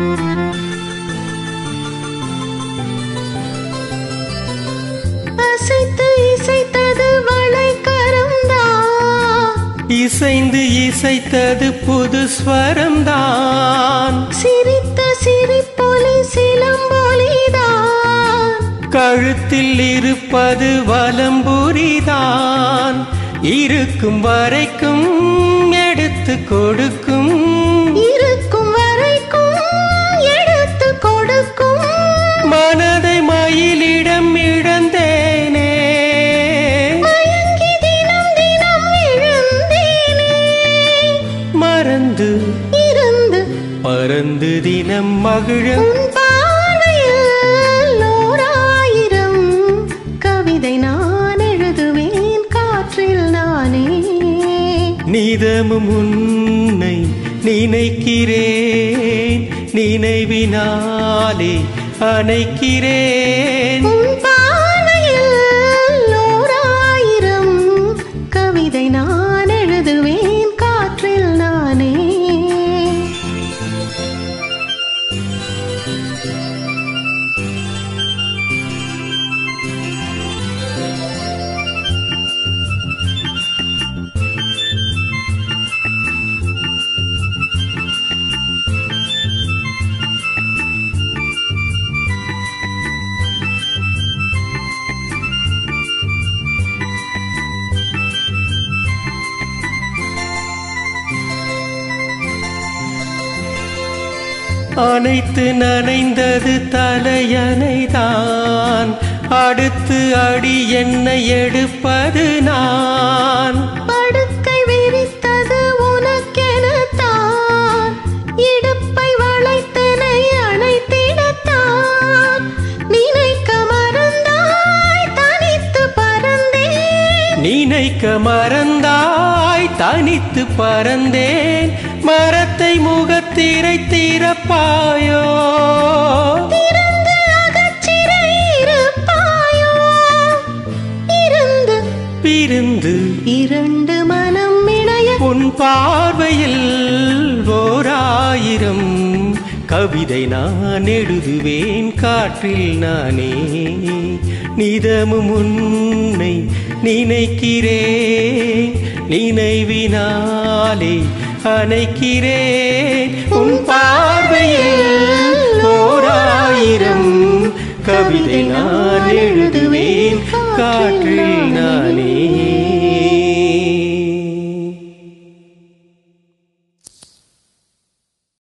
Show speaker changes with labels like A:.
A: அசைத்து இசைத்தது வளைக்கரம்தான்
B: இசைந்து இசைத்தது புது ஸ்வரம்தான்
A: சிரித்த சிரிப்பொலி சிலம்பொலிதான்
B: கழுத்தில் இருப்பது வலம்புரிதான் இருக்கும் வரைக்கும் எடுத்து கொடுக்கும்
A: இருக்கும் வரைக்கும் எடுத்து கொடுக்கும்
B: மனதை மயிலிடம் இழந்தேனே
A: மயங்கி தினம் தினம் எழுந்தேனே
B: மறந்து
A: இருந்து
B: பறந்து தினம் மகிழ
A: உன் பார்வையில் ஓராயிரம் கவிதை நான் எழுதுவேன் காற்றில் நானே
B: நிதமும் உன்னை நினைக்கிறேன் நினைவினாலே அணைக்கிறேன்
A: உன் பார்வையில் ஓராயிரம் கவிதை நான் எழுதுவேன் காற்றில் நானே
B: அனைத்து நனைந்தது தலையணைதான் அடுத்து அடி என்னை எடுப்பது நான்
A: படுக்கை விரித்தது உனக்கெனத்தான் இடுப்பை வளைத்தனை அணைத்திடத்தான் நினைக்க மறந்தாய் தனித்து பறந்தேன்
B: நினைக்க மறந்தாய் தனித்து பறந்தேன் மரத்தை முகத்திரை திறப்பாயோ
A: திறந்து அகச்சிறை இருப்பாயோ இருந்து
B: பிரிந்து
A: இரண்டு மனம் இணைய
B: உன் பார்வையில் ஓராயிரம் கவிதை நான் எழுதுவேன் காற்றில் நானே நிதமும் உன்னை நினைக்கிறேன் நினைவினாலே அணைக்கிறேன் உன் பார்வையில் ஓராயிரம் கவிதை நான் எழுதுவேன் காற்றில் நானே